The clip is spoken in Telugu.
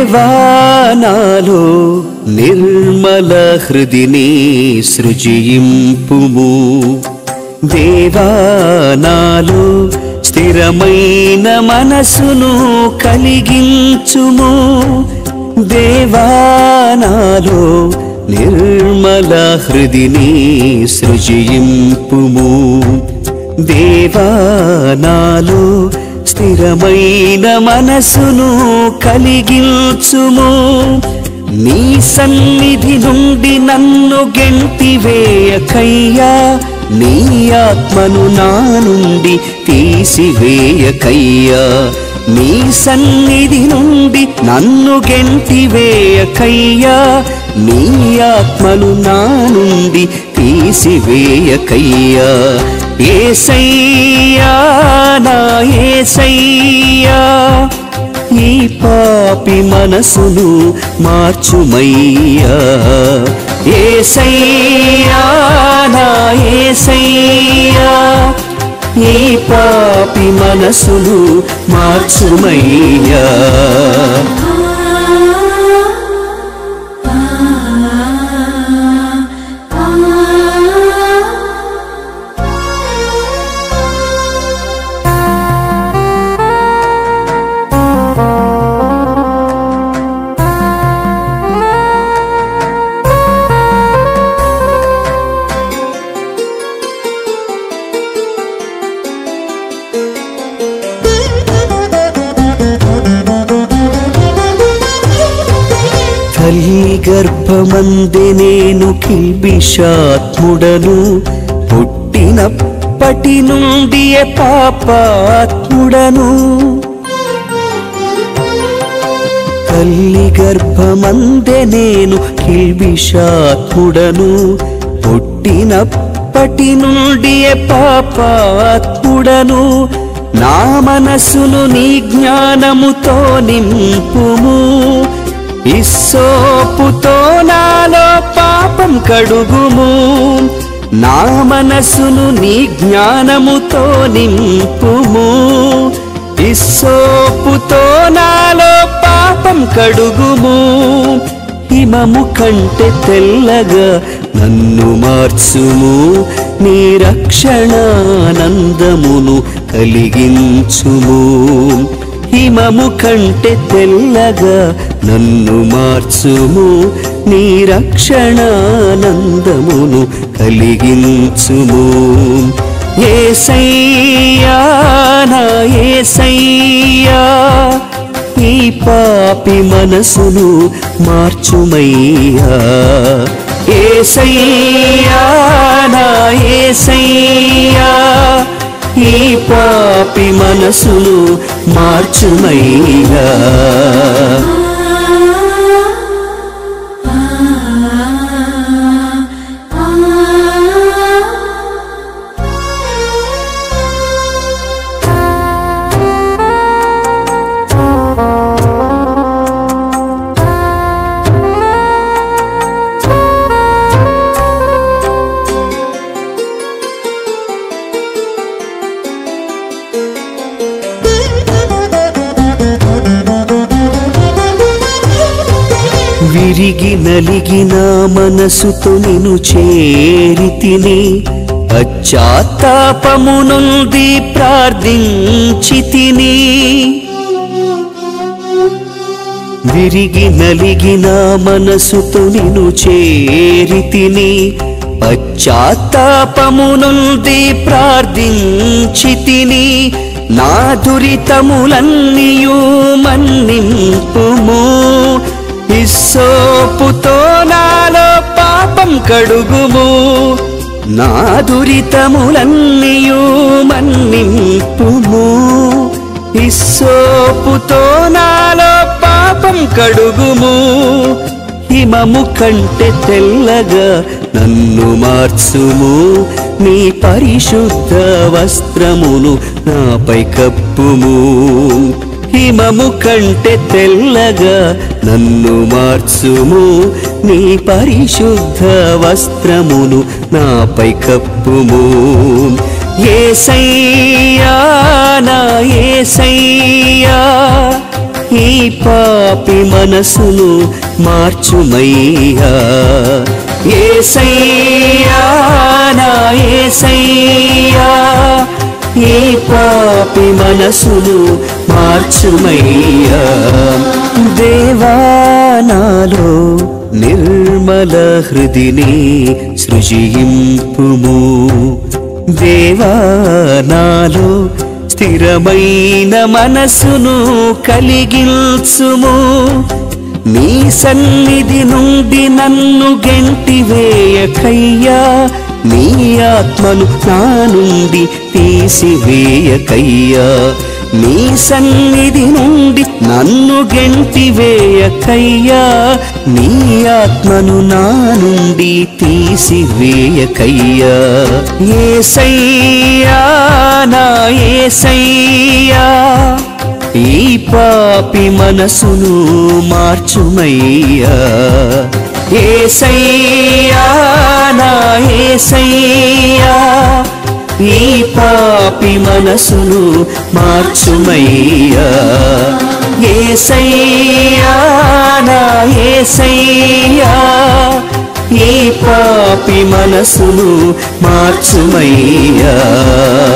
దేవానాలో నిర్మల హృదిని సృజింపుము దేవానాలో స్థిరమైన మనసును కలిగించుము దేవానాలో నిర్మల హృదిని సృజింపుము దేవానాలో స్థిరమైన మనసును కలిగించుము నీ సన్నిధి నుండి నన్ను గెంటివేయకయ్యా నీ ఆత్మను నా నుండి తీసివేయకయ్యా నీ సన్నిధి నుండి నన్ను గెంటివేయకయ్యా నీ ఆత్మను నా నుండి తీసివేయకయ్యా ఏసయ్యా నా ఏసయ్యా ఈ పాపి మనసును మార్చుమయ్యా ఏసయ్యా నా ఏసయ్యా ఈ పాపి మనసును మార్చుమయ్యా తల్లి గర్భమంది నేను కిల్బిషాత్ముడను పుట్టినప్పటి నుండి పాపాత్ముడను తల్లి గర్భమందే నేను కిల్బిషాత్ముడను పుట్టినప్పటి నుండి పాపాత్ముడను నా మనసును నీ జ్ఞానముతో నింపుము ఇస్సోపుతో నాలో పాపం కడుగుము నా మనసును నీ జ్ఞానముతో నింపుము ఇస్సోపుతో నాలో పాపం కడుగుము హిమము కంటే తెల్లగా నన్ను మార్చుము నీ రక్షణానందమును కలిగించుము హిమము కంటే తెల్లగా నన్ను మార్చుము నీ రక్షణానందమును కలిగించుము ఏసయ్యా నా ఏసయ్యా ఈ పాపి మనసును మార్చుమయ్యా ఏసయ్యా నా ఏసయ్యా ఈ పాపి మనసును మార్చుమయ్యా విరిగి నలిగిన మనసుతో నిను చేరితిని పశ్చాత్తాపము నుండి ప్రార్థించి తిని విరిగి నలిగిన మనసుతో నిను చేరితిని పశ్చాత్తాపము నుండి ప్రార్థించి తిని నా దురితములన్నీయు మన్నింపుము ఇస్సోపుతో నాలో పాపం కడుగుము నా దురితములన్నీయు మన్నింపుము ఇస్సోపుతో నాలో పాపం కడుగుము హిమము కంటే తెల్లగా నన్ను మార్చుము నీ పరిశుద్ధ వస్త్రమును నాపై కప్పుము హిమము కంటే తెల్లగా నన్ను మార్చుము నీ పరిశుద్ధ వస్త్రమును నాపై కప్పుము ఏసయ్యా నా ఏసయ్యా ఈ పాపి మనసును మార్చుమయ్యా ఏసయ్యా నా ఏసయ్యా ఈ పాపి మనసును మార్చుమయ్యా దేవా నాలో నిర్మల హృదిని సృజింపుము దేవా నాలో స్థిరమైన మనసును కలిగిల్చుము నీ సన్నిధి నుండి నన్ను గెంటివేయకయ్యా నీ ఆత్మను నా నుండి తీసివేయకయ్యా నీ సన్నిధి నుండి నన్ను గెంటివేయకయ్యా నీ ఆత్మను నా నుండి తీసివేయకయ్యా ఏసయ్యా నా ఏసయ్యా ఈ పాపి మనసును మార్చుమయ్యా ఏసయ్యా నా ఏసయ్యా ఈ పాపి మనసును మార్చుమయ్యా ఏసయ్యా నా ఏసయ్యా ఈ పాపి మనసును మార్చుమయ్యా